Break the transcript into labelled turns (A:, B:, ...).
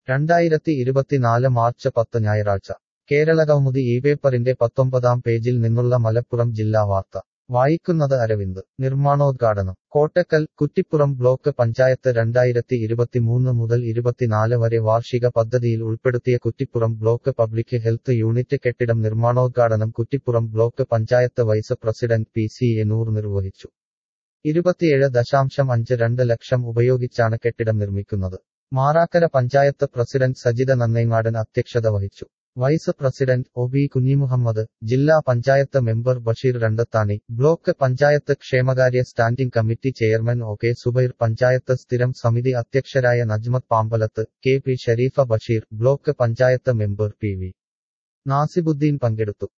A: രണ്ടായിരത്തി ഇരുപത്തിനാല് മാർച്ച് പത്ത് ഞായറാഴ്ച കേരളകൗമുദി ഈ പേപ്പറിന്റെ പത്തൊമ്പതാം പേജിൽ നിന്നുള്ള മലപ്പുറം ജില്ലാ വാർത്ത വായിക്കുന്നത് അരവിന്ദ് നിർമ്മാണോദ്ഘാടനം കോട്ടക്കൽ കുറ്റിപ്പുറം ബ്ലോക്ക് പഞ്ചായത്ത് രണ്ടായിരത്തി ഇരുപത്തിമൂന്ന് മുതൽ ഇരുപത്തിനാല് വരെ വാർഷിക പദ്ധതിയിൽ ഉൾപ്പെടുത്തിയ Kuttippuram block public health unit കെട്ടിടം നിർമ്മാണോദ്ഘാടനം Kuttippuram block panchayat vice president P C Enoor നിർവഹിച്ചു ഇരുപത്തിയേഴ് ദശാംശം അഞ്ച് രണ്ട് ലക്ഷം ഉപയോഗിച്ചാണ് കെട്ടിടം നിർമ്മിക്കുന്നത് മാറാക്കര പഞ്ചായത്ത് പ്രസിഡന്റ് സജിത നന്നേങ്ങാടൻ അധ്യക്ഷത വഹിച്ചു vice president O B Kunhimuhammad ജില്ലാ പഞ്ചായത്ത് മെമ്പർ ബഷീർ രണ്ടത്താണി ബ്ലോക്ക് പഞ്ചായത്ത് ക്ഷേമകാര്യ standing committee chairman O K Subair panchayat സ്ഥിരം സമിതി അധ്യക്ഷരായ Najmath Pambalath K P Shareefa Basheer block panchayat member P V നാസിബുദ്ദീൻ പങ്കെടുത്തു